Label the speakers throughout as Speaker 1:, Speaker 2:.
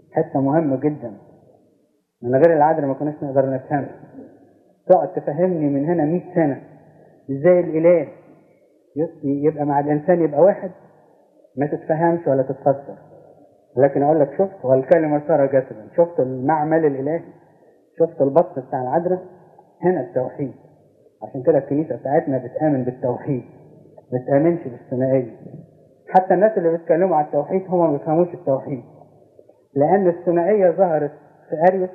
Speaker 1: حته مهمه جدا من غير العدل ما كناش نقدر نفهمها تقعد تفهمني من هنا 100 سنه ازاي الاله يبقى مع الانسان يبقى واحد ما تتفهمش ولا تتفسر لكن اقول لك شفت والكلمه صار جسدا شفت المعمل الالهي شفت البسط بتاع العذراء هنا التوحيد عشان كده الكنيسه بتاعتنا بتامن بالتوحيد ما بتامنش بالثنائيه حتى الناس اللي بيتكلموا على التوحيد هم ما بيفهموش التوحيد لان الثنائيه ظهرت في اريوس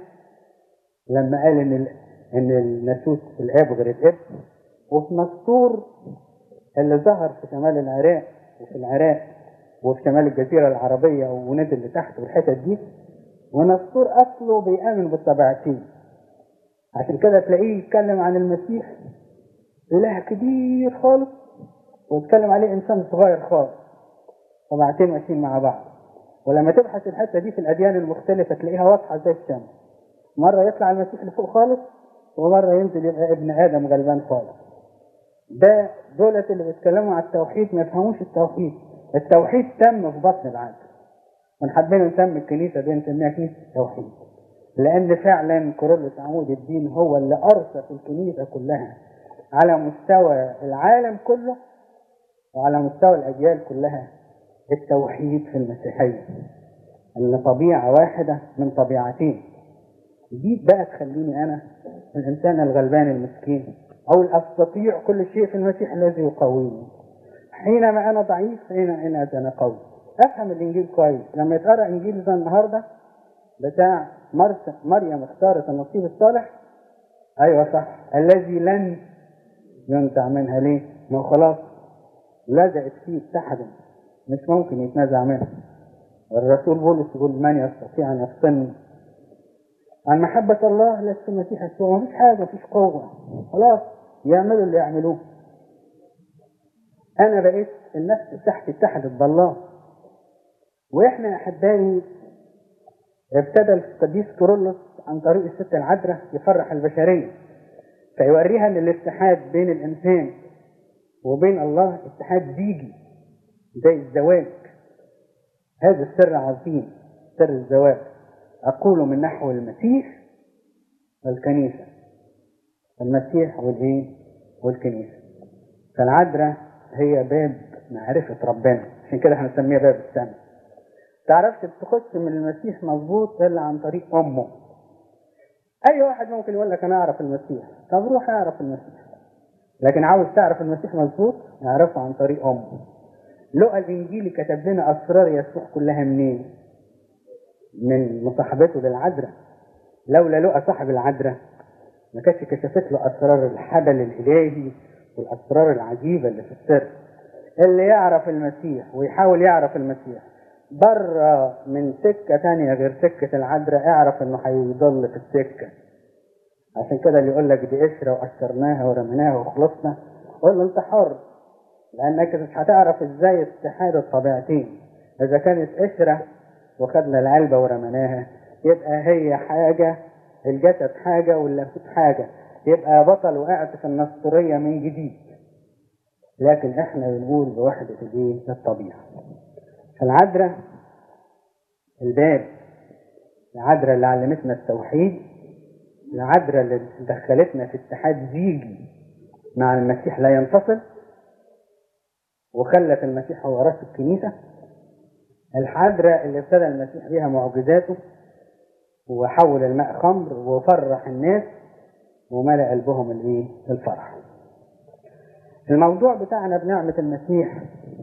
Speaker 1: لما قال ان ال... ان الناسوت الاب غير الاب وفي نسطور اللي ظهر في شمال العراق وفي العراق وفي شمال الجزيره العربيه ونزل لتحت والحتت دي ونسطور اصله بيامن بالطبيعتين عشان كده تلاقيه يتكلم عن المسيح اله كبير خالص ويتكلم عليه انسان صغير خالص طبيعتين ماشيين مع بعض ولما تبحث الحته دي في الاديان المختلفه تلاقيها واضحه زي الشمس مره يطلع المسيح لفوق خالص ومره ينزل يبقى ابن ادم غلبان خالص ده دولة اللي بيتكلموا على التوحيد ما يفهموش التوحيد التوحيد تم في بطن العالم ونحبين نسمي الكنيسه دي نسميها كنيسه التوحيد لان فعلا كورولوس عمود الدين هو اللي ارسى في الكنيسه كلها على مستوى العالم كله وعلى مستوى الاجيال كلها التوحيد في المسيحيه ان طبيعه واحده من طبيعتين دي بقى تخليني انا الانسان الغلبان المسكين او استطيع كل شيء في المسيح الذي يقويني حينما انا ضعيف حينئذ انا قوي افهم الانجيل كويس لما يتقرا انجيل زي النهارده بتاع مريم اختارت النصيب الصالح ايوه صح الذي لن ينزع منها ليه؟ ما خلاص لزقت فيه اتحدت مش ممكن يتنازع منها الرسول بولس يقول من يستطيع ان يفصلني عن محبة الله لست مسيح يسوع مفيش حاجة مفيش قوة خلاص يعملوا اللي يعملوه أنا بقيت النفس بتاعتي اتحدت بالله وإحنا يا أحبائي ابتدى القديس كورولوس عن طريق الست العذراء يفرح البشرية فيوريها ان الاتحاد بين الانسان وبين الله اتحاد زيجي زي الزواج هذا السر عظيم سر الزواج اقول من نحو المسيح والكنيسة المسيح والايه والكنيسة فالعذراء هي باب معرفة ربنا عشان كده هنسميها باب السماء تعرفش تخش من المسيح مظبوط الا عن طريق امه اي واحد ممكن يقول لك انا اعرف المسيح طب روح اعرف المسيح لكن عاوز تعرف المسيح مظبوط اعرفه عن طريق امه لقى الانجيلي كتب لنا اسرار يسوع كلها منين من مصاحبته للعذراء لولا لقى صاحب العذراء ما كانتش كشفت له اسرار الحبل الالهي والاسرار العجيبه اللي في السر اللي يعرف المسيح ويحاول يعرف المسيح بره من سكة تانية غير سكة العذراء اعرف انه هيضل في السكة عشان كده اللي يقول لك دي قشرة وقشرناها ورميناها وخلصنا قول له انت حر لانك مش هتعرف ازاي اتحاد الطبيعتين اذا كانت قشرة وخدنا العلبة ورميناها يبقى هي حاجة الجسد حاجة واللاهوت حاجة يبقى بطل وقعت في النسطورية من جديد لكن احنا بنقول بوحدة الايه الطبيعة فالعذراء الباب العذراء اللي علمتنا التوحيد العذراء اللي دخلتنا في اتحاد زيجي مع المسيح لا ينفصل وخلت المسيح هو راس الكنيسة العذراء اللي ابتدى المسيح بها معجزاته وحول الماء خمر وفرح الناس وملأ قلبهم الايه الفرح الموضوع بتاعنا بنعمة المسيح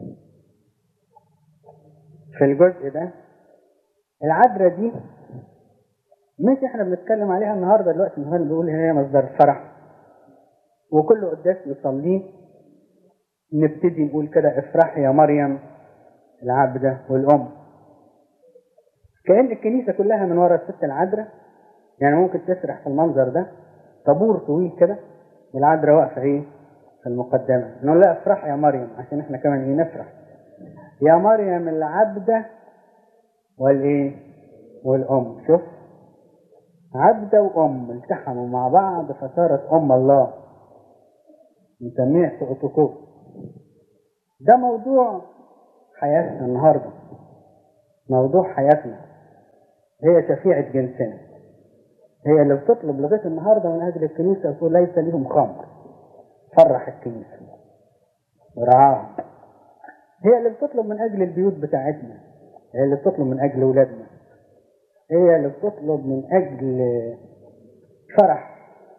Speaker 1: في الجزء ده العذراء دي مش احنا بنتكلم عليها النهارده دلوقتي النهارده بنقول هي مصدر الفرح وكل قداس يصليه نبتدي نقول كده افرح يا مريم العبدة والأم كأن الكنيسة كلها من ورا الست العذراء يعني ممكن تسرح في المنظر ده طابور طويل كده والعذراء واقفة ايه في المقدمة نقول لا افرح يا مريم عشان احنا كمان ايه نفرح يا مريم العبدة والايه والأم شوف عبدة وأم التحموا مع بعض فصارت أم الله نسميه سقطكوس ده موضوع حياتنا النهاردة موضوع حياتنا هي شفيعة جنسنا هي اللي بتطلب لغاية النهاردة من أجل الكنيسة تقول ليس لهم خمر فرح الكنيسة ورعاهم هي اللي بتطلب من أجل البيوت بتاعتنا هي اللي بتطلب من أجل أولادنا هي اللي بتطلب من أجل فرح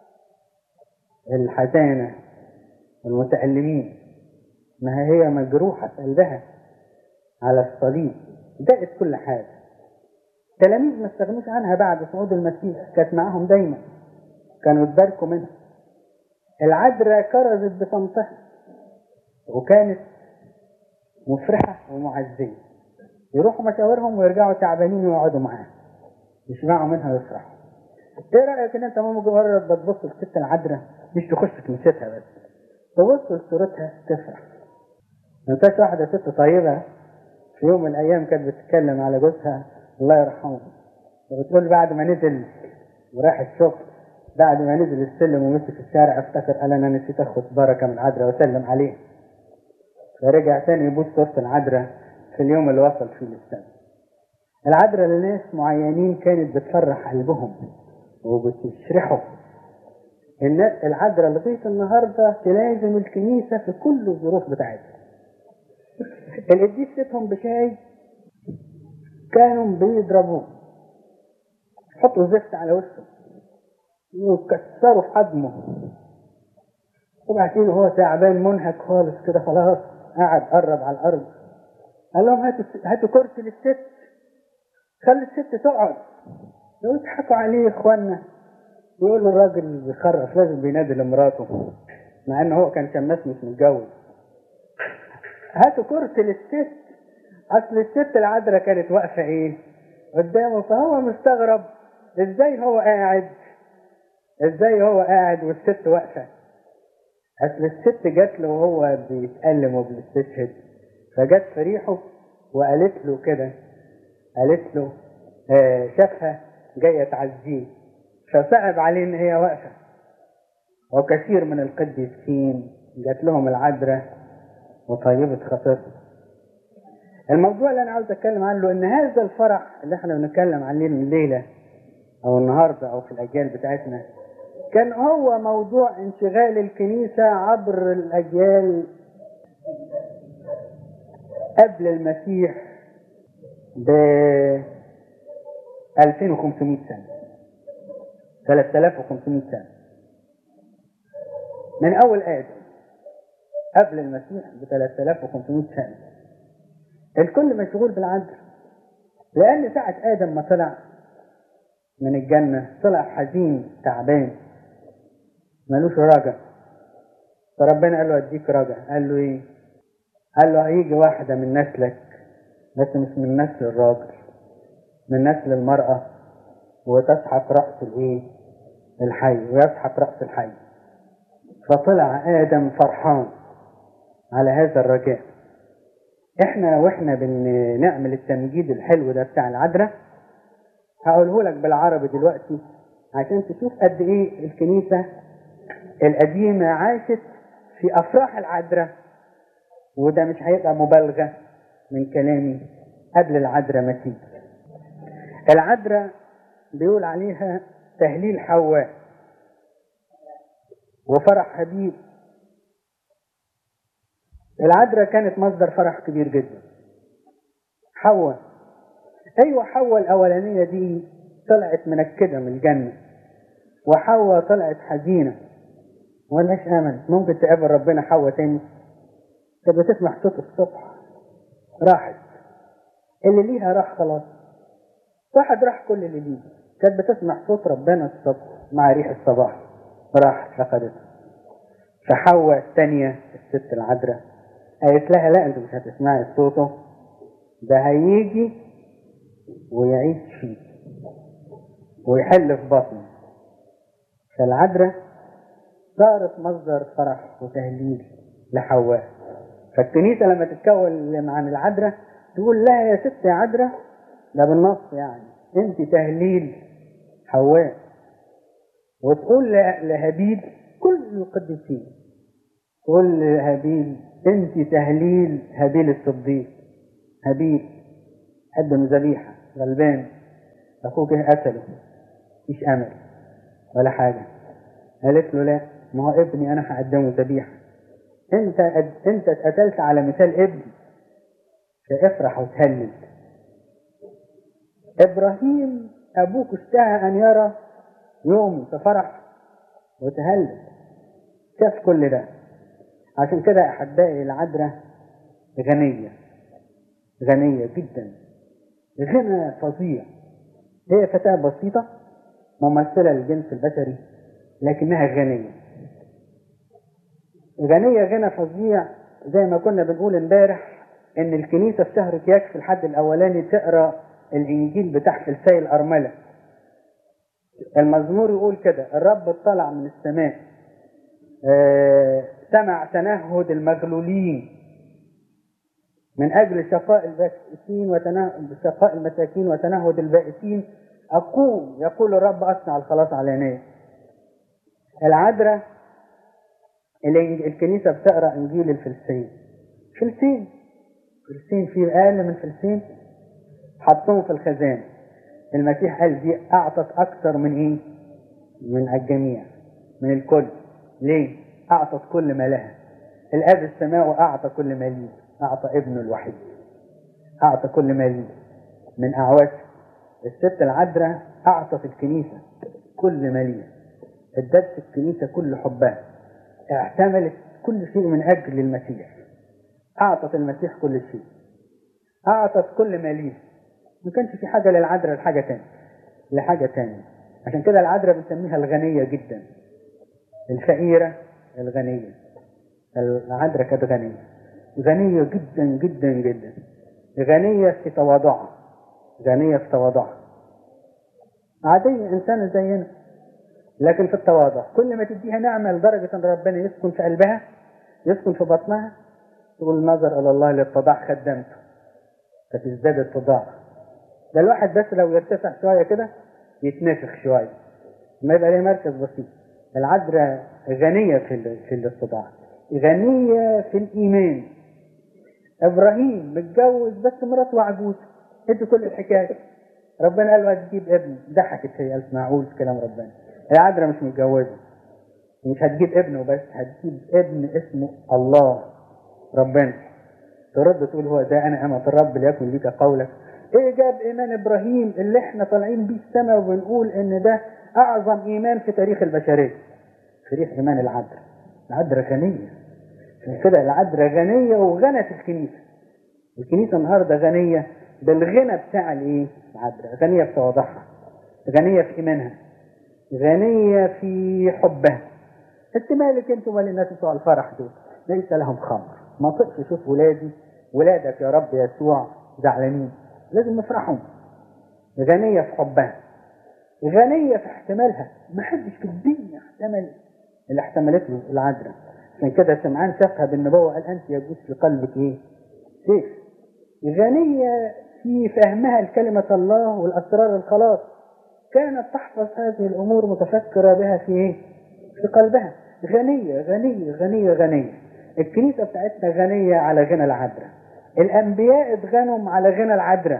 Speaker 1: الحزانة المتألمين ما هي مجروحة في قلبها على الصليب دقت كل حاجة تلاميذ ما استغنوش عنها بعد صعود المسيح كانت معاهم دايما كانوا يتباركوا منها العذراء كرزت بصمتها وكانت مفرحة ومعزية يروحوا مشاورهم ويرجعوا تعبانين ويقعدوا معاها يسمعوا منها ويفرحوا ايه رأيك ان انت مجرد بتبص للست العذراء مش تخش كنيستها بس تبص لصورتها تفرح ما انتش واحدة ست طيبة في يوم من الأيام كانت بتتكلم على جوزها الله يرحمه وبتقول بعد ما نزل وراح الشغل بعد ما نزل السلم ومشي في الشارع افتكر قال انا نسيت اخد بركه من العذراء وسلم عليه فرجع تاني يبوس صورة العذراء في اليوم اللي وصل فيه للسما العذراء لناس معينين كانت بتفرح قلبهم وبتشرحوا الناس العذراء لغايه النهارده تلازم الكنيسه في كل الظروف بتاعتها القديس سيتهم بشاي كانوا بيضربوه يحطوا زفت على وشه ويكسروا في حجمه وبعدين هو تعبان منهك خالص كده خلاص قعد قرب على الارض قال لهم هاتوا هاتوا كرسي للست خلي الست تقعد ويضحكوا عليه اخوانا ويقول له الراجل بيخرف لازم بينادي لمراته مع ان هو كان شماس مش متجوز هاتوا كرسي للست اصل الست العذراء كانت واقفه ايه قدامه فهو مستغرب ازاي هو قاعد ازاي هو قاعد والست واقفه اصل الست جات له وهو بيتألم وبيستشهد فجت في ريحه وقالت له كده قالت له آه شافها جايه تعزيه فصعب عليه ان هي واقفه وكثير من القديسين جات لهم العذراء وطيبة خطيرته الموضوع اللي انا عاوز اتكلم عنه ان هذا الفرح اللي احنا بنتكلم عليه الليله او النهارده او في الاجيال بتاعتنا كان هو موضوع انشغال الكنيسه عبر الاجيال قبل المسيح ب 2500 سنه 3500 سنه من اول ادم قبل المسيح ب 3500 سنه الكل مشغول بالعدل لأن ساعة آدم ما طلع من الجنة طلع حزين تعبان ملوش رجع فربنا قال له أديك رجع قال له إيه؟ قال له هيجي واحدة من نسلك بس مش من نسل الراجل من نسل المرأة وتسحق رأس الإيه؟ الحي ويسحق رأس الحي فطلع آدم فرحان على هذا الرجاء احنا واحنا بنعمل التمجيد الحلو ده بتاع العذراء هقوله لك بالعربي دلوقتي عشان تشوف قد ايه الكنيسة القديمة عاشت في افراح العذراء وده مش هيبقى مبالغة من كلامي قبل العذراء ما تيجي العذراء بيقول عليها تهليل حواء وفرح حبيب العذراء كانت مصدر فرح كبير جدا حواء ايوه حواء الاولانيه دي طلعت منكده من الجنه وحواء طلعت حزينه ولاش امل ممكن تقابل ربنا حواء تاني كانت بتسمع صوت الصبح راحت اللي ليها راح خلاص واحد راح كل اللي ليه كانت بتسمع صوت ربنا الصبح مع ريح الصباح راحت فقدته فحواء الثانيه الست العذراء قالت لها لا انت مش هتسمعي صوته ده هيجي ويعيش فيك ويحل في بطنك فالعذراء صارت مصدر فرح وتهليل لحواء فالكنيسة لما تتكون عن العذراء تقول لها يا ست يا عذراء ده بالنص يعني انت تهليل حواء وتقول لهابيل كل القديسين تقول لهابيل انت تهليل هابيل الصديق هابيل قدم ذبيحه غلبان اخوه جه قتله مفيش امل ولا حاجه قالت له لا ما هو ابني انا هقدمه ذبيحه انت انت اتقتلت على مثال ابني فافرح وتهلل ابراهيم ابوك اشتهى ان يرى يومي ففرح وتهلل شاف كل ده عشان كده احبائي العذراء غنيه غنيه جدا غنى فظيع هي فتاة بسيطة ممثلة للجنس البشري لكنها غنية غنية غنى فظيع زي ما كنا بنقول امبارح ان الكنيسة في شهر كياك في الحد الاولاني تقرا الانجيل بتاع فلساي الارملة المزمور يقول كده الرب اطلع من السماء آه سمع تنهد المغلولين من أجل شقاء البائسين وشقاء المساكين وتنهد البائسين أقوم يقول الرب أصنع الخلاص علانية العذراء الكنيسة بتقرأ إنجيل الفلسين فلسين فلسين في أقل من فلسين حطوهم في الخزان المسيح قال دي أعطت أكثر من إيه؟ من الجميع من الكل ليه؟ أعطت كل ما لها الآب السماوي أعطى كل ما ليه أعطى ابنه الوحيد أعطى كل ما ليه من أعواسه الست العذراء أعطت الكنيسة كل ما ليه ادت الكنيسة كل حبها احتملت كل شيء من أجل المسيح أعطت المسيح كل شيء أعطت كل ما ليه ما كانش في حاجة للعذراء لحاجة تانية لحاجة تانية عشان كده العذراء بنسميها الغنية جدا الفقيرة الغنية العذراء كانت غنية غنية جدا جدا جدا غنية في تواضعها غنية في تواضعها عادية إنسانة زينا لكن في التواضع كل ما تديها نعمة لدرجة أن ربنا يسكن في قلبها يسكن في بطنها تقول نظر إلى الله للتضاع خدمته فتزداد التضاع ده الواحد بس لو يرتفع شوية كده يتنفخ شوية ما يبقى ليه مركز بسيط العذراء غنية في في الاتضاع غنية في الإيمان إبراهيم متجوز بس مراته عجوز ادي كل الحكاية ربنا قال له هتجيب ابن ضحكت هي قالت معقول كلام ربنا العذراء مش متجوزة مش هتجيب ابنه بس هتجيب ابن اسمه الله ربنا ترد تقول هو ده انا امة الرب ليكن ليك قولك ايه جاب ايمان ابراهيم اللي احنا طالعين بيه السماء وبنقول ان ده اعظم ايمان في تاريخ البشريه تاريخ ايمان العذراء العذراء غنيه عشان كده العذراء غنيه وغنت الكنيسه الكنيسه النهارده غنيه بالغنى بتاع الايه العذراء غنيه في تواضعها غنيه في ايمانها غنيه في حبها انت مالك انتوا مال الناس بتوع الفرح دول ليس لهم خمر ما طقش شوف ولادي ولادك يا رب يسوع زعلانين لازم نفرحهم غنية في حبها غنية في احتمالها ما حدش في الدنيا احتمل اللي احتملته العذراء عشان كده سمعان شافها بالنبوة قال أنت يجوز في قلبك إيه؟ سيف غنية في فهمها لكلمة الله والأسرار الخلاص كانت تحفظ هذه الأمور متفكرة بها في إيه؟ في قلبها غنية غنية غنية غنية الكنيسة بتاعتنا غنية على غنى العذراء الأنبياء اتغنوا على غنى العذراء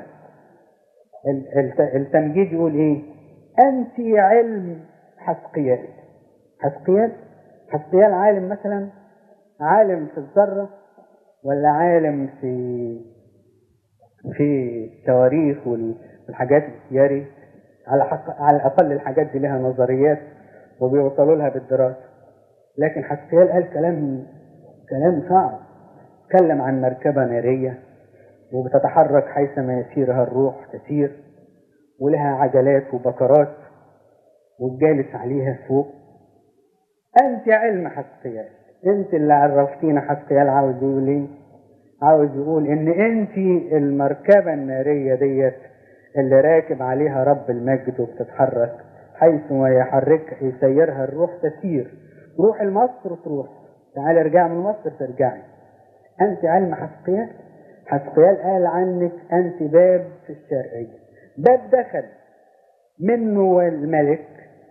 Speaker 1: التمجيد يقول إيه؟ أنت علم حسقيال حسقيال حسقيال عالم مثلا عالم في الذرة ولا عالم في في التواريخ والحاجات السياري على حق على الأقل الحاجات دي لها نظريات وبيوصلوا لها بالدراسة لكن حسقيال قال كلام كلام صعب تكلم عن مركبة نارية وبتتحرك حيثما يسيرها الروح تسير ولها عجلات وبكرات والجالس عليها فوق أنت علم حسقيال أنت اللي عرفتينا حسقيال عاوز يقول إيه؟ عاوز يقول إن أنت المركبة النارية ديت اللي راكب عليها رب المجد وبتتحرك حيث ما يحرك يسيرها الروح تسير روح لمصر تروح تعالي ارجع من مصر ترجعي أنت علم حسقيال حسقيال قال عنك أنت باب في الشرقية باب دخل منه الملك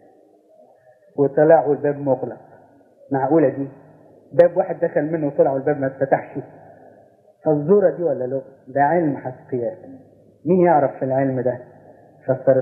Speaker 1: وطلع والباب مغلق معقولة دي باب واحد دخل منه وطلع والباب ما اتفتحش فالزورة دي ولا لا ده علم حسقيال مين يعرف في العلم ده فسر